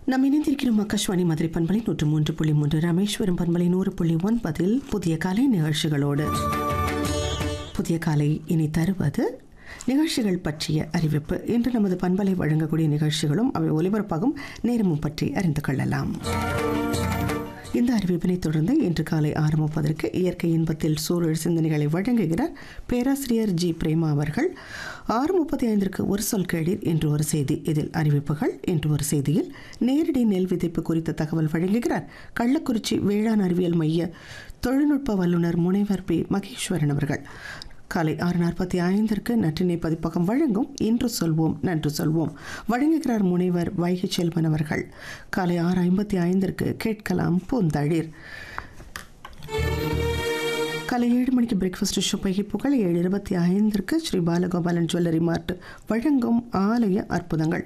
நாம் இணைந்திருக்கிறோம் ஆகாஷ்வாணி மதுரை பண்பலை நூற்று மூன்று புள்ளி மூன்று ராமேஸ்வரம் பண்பலை நூறு புள்ளி ஒன்பதில் புதிய கலை நிகழ்ச்சிகளோடு புதிய காலை இனி தருவது நிகழ்ச்சிகள் பற்றிய அறிவிப்பு இன்று நமது பண்பலை வழங்கக்கூடிய நிகழ்ச்சிகளும் அவை ஒலிபரப்பாகும் நேரமும் பற்றி அறிந்து கொள்ளலாம் இந்த அறிவிப்பினை தொடர்ந்து இன்று காலை ஆறு முப்பதற்கு இயற்கை இன்பத்தில் சூழல் சிந்தனைகளை வழங்குகிறார் பேராசிரியர் ஜி பிரேமா அவர்கள் ஆறு முப்பத்தி ஐந்திற்கு ஒரு சொல் கேளீர் என்று ஒரு செய்தி இதில் அறிவிப்புகள் என்று ஒரு செய்தியில் நேரடி நெல் விதைப்பு குறித்த தகவல் வழங்குகிறார் கள்ளக்குறிச்சி வேளாண் அறிவியல் மைய தொழில்நுட்ப வல்லுநர் முனைவர் பி மகேஸ்வரன் அவர்கள் காலை ஆறு நாற்பத்தி ஐந்திற்கு நற்றினை பதிப்பகம் வழங்கும் இன்று சொல்வோம் நன்று சொல்வோம் வழங்குகிறார் முனைவர் வைகை செல்வன் அவர்கள் காலை ஆறு ஐம்பத்தி ஐந்திற்கு கேட்கலாம் பூந்தளிர் காலை ஏழு மணிக்கு பிரேக்ஃபாஸ்ட் ஷோ பகிப்புகள் ஏழு இருபத்தி ஐந்திற்கு ஸ்ரீ பாலகோபாலன் ஜுவல்லரி மார்ட் வழங்கும் ஆலய அற்புதங்கள்